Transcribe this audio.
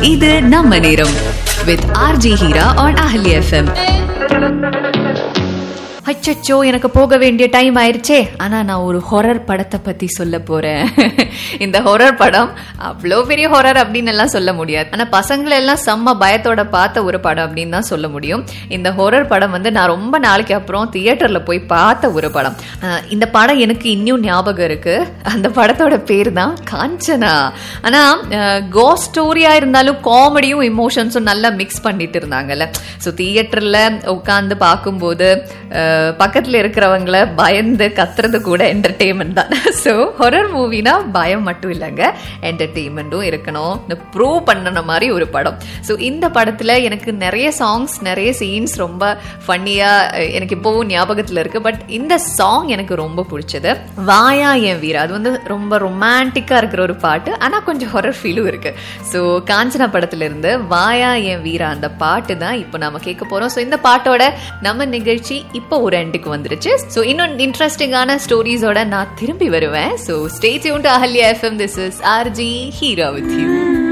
இது நம்ம நேரம் with RJ Heera on Ahalya FM அச்சச்சோ எனக்கு போக வேண்டிய டைம் ஆயிருச்சே ஆனா நான் ஒரு ஹொரர் படத்தை பத்தி சொல்ல போறேன் இந்த ஹொரர் படம் அவ்வளோ பெரிய ஹொரர் அப்படின்னு எல்லாம் சொல்ல முடியாது ஆனா பசங்களை எல்லாம் செம்ம பயத்தோட பார்த்த ஒரு படம் அப்படின்னு தான் சொல்ல முடியும் இந்த ஹொரர் படம் வந்து நான் ரொம்ப நாளைக்கு அப்புறம் தியேட்டர்ல போய் பார்த்த ஒரு படம் அஹ் இந்த படம் எனக்கு இன்னும் ஞாபகம் இருக்கு அந்த படத்தோட பேர் தான் காஞ்சனா ஆனா கோ ஸ்டோரியா இருந்தாலும் காமெடியும் இமோஷன்ஸும் நல்லா மிக்ஸ் பண்ணிட்டு இருந்தாங்கல்ல ஸோ தியேட்டர்ல உட்காந்து பார்க்கும்போது அஹ், பக்கத்துல இருக்கிறவங்கள பயந்து கத்துறது கூட என்டர்டெயின்மெண்ட் தான் ஸோ ஹொரர் மூவினா பயம் மட்டும் இல்லைங்க என்டர்டெயின்மெண்ட்டும் இருக்கணும் ப்ரூவ் பண்ணன மாதிரி ஒரு படம் ஸோ இந்த படத்துல எனக்கு நிறைய சாங்ஸ் நிறைய சீன்ஸ் ரொம்ப ஃபன்னியா எனக்கு இப்போவும் ஞாபகத்துல இருக்கு பட் இந்த சாங் எனக்கு ரொம்ப பிடிச்சது வாயா என் வீரா அது வந்து ரொம்ப ரொமான்டிக்கா இருக்கிற ஒரு பாட்டு ஆனா கொஞ்சம் ஹொரர் ஃபீலும் இருக்கு ஸோ காஞ்சனா படத்துல இருந்து வாயா என் வீரா அந்த பாட்டு தான் இப்போ நாம கேட்க போறோம் ஸோ இந்த பாட்டோட நம்ம நிகழ்ச்சி இப்போ ஒரு எண்டுக்கு வந்துருச்சு ஸோ இன்னும் இன்ட்ரெஸ்டிங்கான ஸ்டோரிஸோட நான் திரும்பி வருவேன் so stay tuned to Ahalya FM this is RJ Heera with you